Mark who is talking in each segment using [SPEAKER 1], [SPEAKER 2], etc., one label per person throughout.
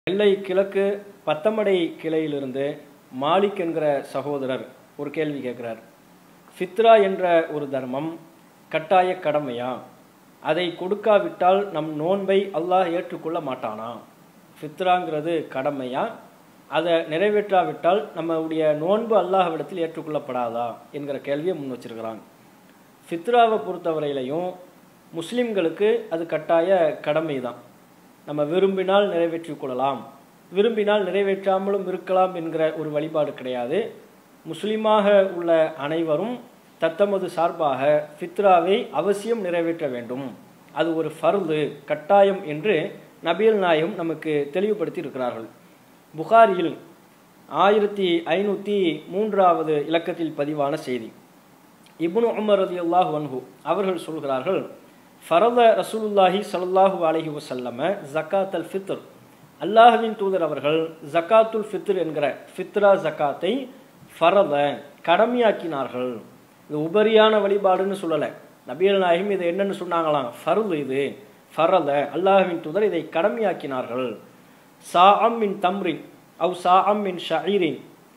[SPEAKER 1] நெல்லை கிழக்கு பத்தமடை கிளையிலிருந்து மாலிக் என்கிற சகோதரர் ஒரு கேள்வி கேட்கிறார் ஃபித்ரா என்ற ஒரு தர்மம் கட்டாய கடமையா அதை கொடுக்காவிட்டால் நம் நோன்பை அல்லாஹ் ஏற்றுக்கொள்ள மாட்டானா ஃபித்ராங்கிறது கடமையா அதை நிறைவேற்றாவிட்டால் நம்முடைய நோன்பு அல்லாஹ்விடத்தில் ஏற்றுக்கொள்ளப்படாதா என்கிற கேள்வியை முன் வச்சிருக்கிறாங்க ஃபித்ராவை பொறுத்தவரையிலையும் முஸ்லிம்களுக்கு அது கட்டாய கடமை தான் நம்ம விரும்பினால் நிறைவேற்றிக் கொள்ளலாம் விரும்பினால் நிறைவேற்றாமலும் இருக்கலாம் என்கிற ஒரு வழிபாடு கிடையாது முஸ்லீமாக உள்ள அனைவரும் தத்தமது சார்பாக ஃபித்ராவை அவசியம் நிறைவேற்ற வேண்டும் அது ஒரு ஃபர்து கட்டாயம் என்று நபியல் நாயகம் நமக்கு தெளிவுபடுத்தி இருக்கிறார்கள் புகாரியில் ஆயிரத்தி ஐநூற்றி மூன்றாவது இலக்கத்தில் பதிவான செய்தி இப்னு உமர் ரதி அல்லாஹ் வன்ஹு அவர்கள் சொல்கிறார்கள் ஃபரத ரசூலுல்லாஹி ஸல்லல்லாஹு அலைஹி வஸல்லம ஜக்காத் அல் ஃபித்ர் அல்லாஹ்வின் தூதர் அவர்கள் ஜக்காத்துல் ஃபித்ர் என்கிற ஃபித்ரா ஜக்காத்தை ஃபரத கடமையாக்கினார்கள் இது உபரியான வழிபாடுன்னு சொல்லலை நபியல் நாயகம் இதை என்னன்னு சொன்னாங்களாம் ஃபர்து இது ஃபரத அல்லாஹ்வின் தூதர் இதை கடமையாக்கினார்கள் சா அம் மின் தம்ரின் அவ் சா அம் மின் ஷஈரின்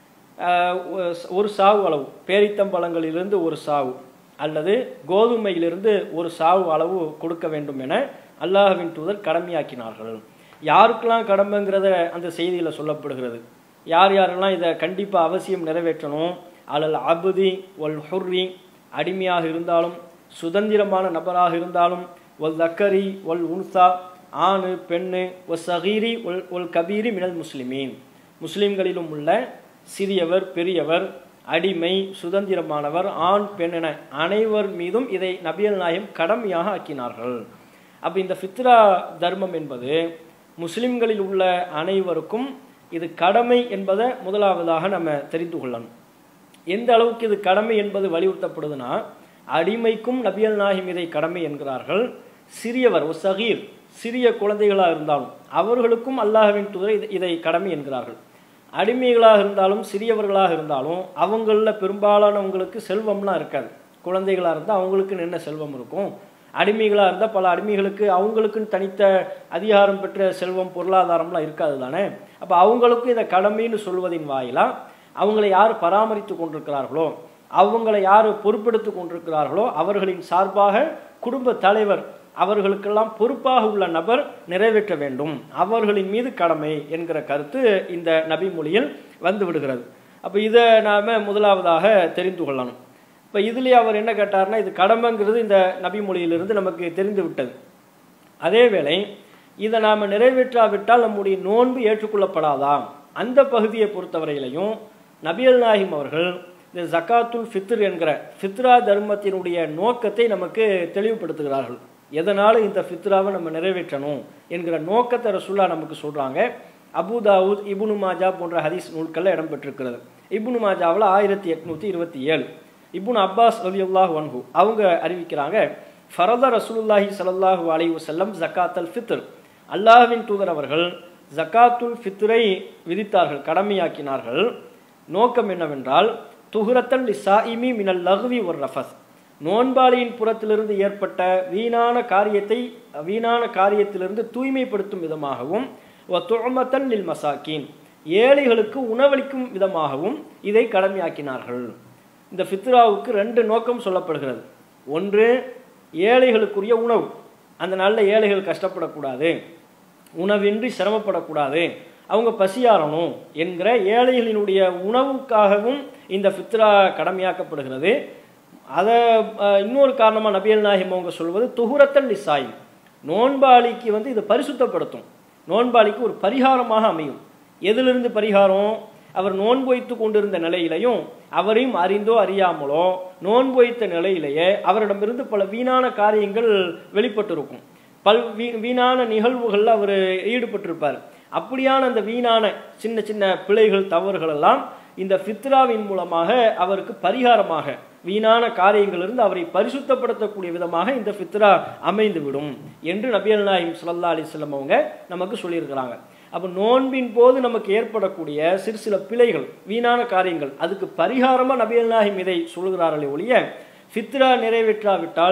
[SPEAKER 1] ஒரு சாவு அளவு பேரித்தம்பழங்களிலிருந்து ஒரு சாவு அல்லது கோதுமையிலிருந்து ஒரு சாவு அளவு கொடுக்க வேண்டும் என அல்லாஹ்வின் தூதர் கடமையாக்கினார்கள் யாருக்கெல்லாம் கடமைங்கிறத அந்த செய்தியில் சொல்லப்படுகிறது யார் யாரெல்லாம் இதை கண்டிப்பாக அவசியம் நிறைவேற்றணும் அலல் அபுதி ஒல் ஹுர்ரி அடிமையாக இருந்தாலும் சுதந்திரமான நபராக இருந்தாலும் ஒல் தக்கரி ஒல் உன்சா ஆணு பெண்ணு ஒ சகீரி ஒல் ஒல் கபீரி மினல் முஸ்லிமீன் முஸ்லிம்களிலும் உள்ள சிறியவர் பெரியவர் அடிமை சுதந்திரமானவர் ஆண் பெண் என அனைவர் மீதும் இதை நபியல் நாயம் கடமையாக ஆக்கினார்கள் அப்போ இந்த ஃபித்ரா தர்மம் என்பது முஸ்லிம்களில் உள்ள அனைவருக்கும் இது கடமை என்பதை முதலாவதாக நம்ம தெரிந்து கொள்ளணும் எந்த அளவுக்கு இது கடமை என்பது வலியுறுத்தப்படுதுன்னா அடிமைக்கும் நபியல் நாயம் இதை கடமை என்கிறார்கள் சிறியவர் ஒரு சகீர் சிறிய குழந்தைகளாக இருந்தாலும் அவர்களுக்கும் அல்லாஹ்வின் தூதர் இதை கடமை என்கிறார்கள் அடிமைகளாக இருந்தாலும் சிறியவர்களாக இருந்தாலும் அவங்களில் பெரும்பாலானவங்களுக்கு செல்வம்லாம் இருக்காது குழந்தைகளாக இருந்தால் அவங்களுக்குன்னு என்ன செல்வம் இருக்கும் அடிமைகளாக இருந்தால் பல அடிமைகளுக்கு அவங்களுக்குன்னு தனித்த அதிகாரம் பெற்ற செல்வம் பொருளாதாரம்லாம் இருக்காது தானே அப்போ அவங்களுக்கும் இதை கடமைன்னு சொல்வதின் வாயிலாக அவங்களை யார் பராமரித்து கொண்டிருக்கிறார்களோ அவங்களை யார் பொறுப்பெடுத்து கொண்டிருக்கிறார்களோ அவர்களின் சார்பாக குடும்ப தலைவர் அவர்களுக்கெல்லாம் பொறுப்பாக உள்ள நபர் நிறைவேற்ற வேண்டும் அவர்களின் மீது கடமை என்கிற கருத்து இந்த நபி மொழியில் வந்து விடுகிறது அப்போ இதை நாம் முதலாவதாக தெரிந்து கொள்ளணும் இப்போ இதுலேயே அவர் என்ன கேட்டார்னா இது கடமைங்கிறது இந்த நபி மொழியிலிருந்து நமக்கு தெரிந்து விட்டது அதே வேளை இதை நாம் நிறைவேற்றாவிட்டால் நம்முடைய நோன்பு ஏற்றுக்கொள்ளப்படாதா அந்த பகுதியை பொறுத்தவரையிலையும் நபியல் நாயிம் அவர்கள் இந்த ஜக்காத்துல் ஃபித்ர் என்கிற ஃபித்ரா தர்மத்தினுடைய நோக்கத்தை நமக்கு தெளிவுபடுத்துகிறார்கள் எதனால் இந்த ஃபித்ராவை நம்ம நிறைவேற்றணும் என்கிற நோக்கத்தை ரசுல்லா நமக்கு சொல்கிறாங்க அபுதாவுத் இபுனு மாஜா போன்ற ஹதீஸ் நூல்களில் இடம்பெற்றிருக்கிறது இபுனு மாஜாவில் ஆயிரத்தி எட்நூற்றி இருபத்தி ஏழு இபுன் அப்பாஸ் அலியுல்லாஹ் வன்ஹு அவங்க அறிவிக்கிறாங்க ஃபரத ரசூலுல்லாஹி சல்லாஹூ அலி வசல்லம் ஜக்காத் அல் ஃபித்ர் அல்லாஹ்வின் தூதர் அவர்கள் ஜக்காத்துல் ஃபித்ரை விதித்தார்கள் கடமையாக்கினார்கள் நோக்கம் என்னவென்றால் துஹுரத்தல் லிசாயிமி மினல் லஹ்வி ஒரு ரஃபஸ் நோன்பாளியின் புறத்திலிருந்து ஏற்பட்ட வீணான காரியத்தை வீணான காரியத்திலிருந்து தூய்மைப்படுத்தும் விதமாகவும் துமத்தல் லில் மசாக்கின் ஏழைகளுக்கு உணவளிக்கும் விதமாகவும் இதை கடமையாக்கினார்கள் இந்த ஃபித்ராவுக்கு ரெண்டு நோக்கம் சொல்லப்படுகிறது ஒன்று ஏழைகளுக்குரிய உணவு அந்த நாளில் ஏழைகள் கஷ்டப்படக்கூடாது உணவின்றி சிரமப்படக்கூடாது அவங்க பசியாறணும் என்கிற ஏழைகளினுடைய உணவுக்காகவும் இந்த ஃபித்ரா கடமையாக்கப்படுகிறது அதை இன்னொரு காரணமாக நபியல் நாயகம் அவங்க சொல்வது துகுரத்தல் நிசாய் நோன்பாளிக்கு வந்து இது பரிசுத்தப்படுத்தும் நோன்பாளிக்கு ஒரு பரிகாரமாக அமையும் எதிலிருந்து பரிகாரம் அவர் நோன்பு வைத்து கொண்டிருந்த நிலையிலையும் அவரையும் அறிந்தோ அறியாமலோ நோன்பு வைத்த நிலையிலேயே அவரிடமிருந்து பல வீணான காரியங்கள் வெளிப்பட்டிருக்கும் பல் வீ வீணான நிகழ்வுகளில் அவர் ஈடுபட்டிருப்பார் அப்படியான அந்த வீணான சின்ன சின்ன பிழைகள் தவறுகள் எல்லாம் இந்த ஃபித்ராவின் மூலமாக அவருக்கு பரிகாரமாக வீணான காரியங்களிலிருந்து அவரை பரிசுத்தப்படுத்தக்கூடிய விதமாக இந்த ஃபித்ரா அமைந்துவிடும் என்று நபியல் நாயிம் சுல்லா அலிஸ்லம் அவங்க நமக்கு சொல்லியிருக்கிறாங்க அப்போ நோன்பின் போது நமக்கு ஏற்படக்கூடிய சிறு சில பிழைகள் வீணான காரியங்கள் அதுக்கு பரிகாரமாக நபியல் நாயிம் இதை சொல்கிறார்களே ஒழிய ஃபித்ரா நிறைவேற்றாவிட்டால்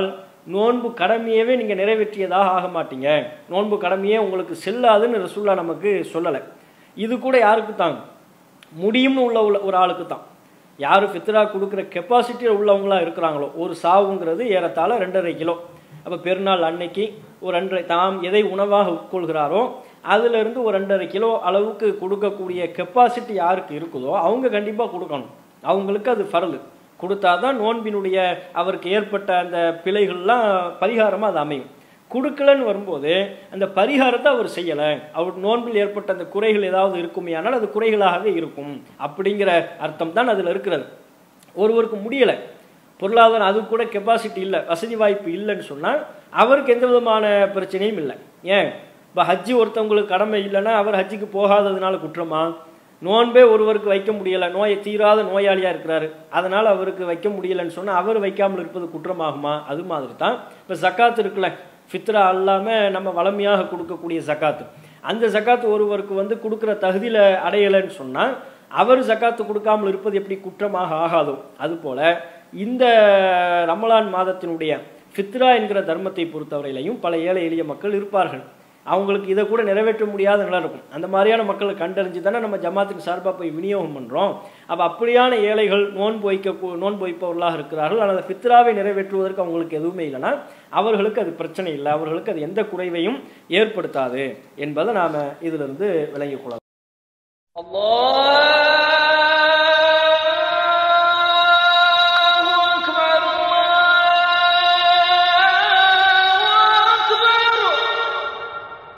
[SPEAKER 1] நோன்பு கடமையவே நீங்கள் நிறைவேற்றியதாக ஆக மாட்டீங்க நோன்பு கடமையே உங்களுக்கு செல்லாதுன்னு ரசூல்லா நமக்கு சொல்லலை இது கூட யாருக்கு தான் முடியும்னு உள்ள உள்ள ஒரு ஆளுக்கு தான் யார் ஃபித்ரா கொடுக்குற கெப்பாசிட்டியில் உள்ளவங்களா இருக்கிறாங்களோ ஒரு சாவுங்கிறது ஏறத்தாழ ரெண்டரை கிலோ அப்போ பெருநாள் அன்னைக்கு ஒரு ரெண்டரை தாம் எதை உணவாக உட்கொள்கிறாரோ அதிலிருந்து ஒரு ரெண்டரை கிலோ அளவுக்கு கொடுக்கக்கூடிய கெப்பாசிட்டி யாருக்கு இருக்குதோ அவங்க கண்டிப்பாக கொடுக்கணும் அவங்களுக்கு அது ஃபரலு கொடுத்தாதான் நோன்பினுடைய அவருக்கு ஏற்பட்ட அந்த பிழைகள்லாம் பரிகாரமாக அது அமையும் கொடுக்கலன்னு வரும்போது அந்த பரிகாரத்தை அவர் செய்யலை அவர் நோன்பில் ஏற்பட்ட அந்த குறைகள் ஏதாவது இருக்குமே ஆனால் அது குறைகளாகவே இருக்கும் அப்படிங்கிற அர்த்தம் தான் அதில் இருக்கிறது ஒருவருக்கு முடியலை பொருளாதாரம் அது கூட கெப்பாசிட்டி இல்லை வசதி வாய்ப்பு இல்லைன்னு சொன்னால் அவருக்கு எந்த விதமான பிரச்சனையும் இல்லை ஏன் இப்போ ஹஜ்ஜி ஒருத்தவங்களுக்கு கடமை இல்லைன்னா அவர் ஹஜ்ஜிக்கு போகாததுனால குற்றமா நோன்பே ஒருவருக்கு வைக்க முடியலை நோயை தீராத நோயாளியாக இருக்கிறாரு அதனால் அவருக்கு வைக்க முடியலைன்னு சொன்னால் அவர் வைக்காமல் இருப்பது குற்றமாகுமா அது மாதிரி தான் இப்போ சக்காத்து இருக்குல்ல ஃபித்ரா அல்லாமல் நம்ம வளமையாக கொடுக்கக்கூடிய சக்காத்து அந்த சக்காத்து ஒருவருக்கு வந்து கொடுக்குற தகுதியில் அடையலைன்னு சொன்னால் அவர் சக்காத்து கொடுக்காமல் இருப்பது எப்படி குற்றமாக ஆகாதோ அதுபோல் இந்த ரமலான் மாதத்தினுடைய ஃபித்ரா என்கிற தர்மத்தை பொறுத்தவரையிலையும் பல ஏழை எளிய மக்கள் இருப்பார்கள் அவங்களுக்கு இதை கூட நிறைவேற்ற முடியாத நிலை இருக்கும் அந்த மாதிரியான மக்களை கண்டறிஞ்சு தானே நம்ம ஜமாத்துக்கு சார்பாக போய் விநியோகம் பண்ணுறோம் அப்போ அப்படியான ஏழைகள் நோன்பு வைக்க நோன்பு வைப்பவர்களாக இருக்கிறார்கள் ஆனால் அந்த ஃபித்ராவை நிறைவேற்றுவதற்கு அவங்களுக்கு எதுவுமே இல்லைன்னா அவர்களுக்கு அது பிரச்சனை இல்லை அவர்களுக்கு அது எந்த குறைவையும் ஏற்படுத்தாது என்பதை நாம் இதிலிருந்து விளங்கிக் கொள்ளலாம்
[SPEAKER 2] الله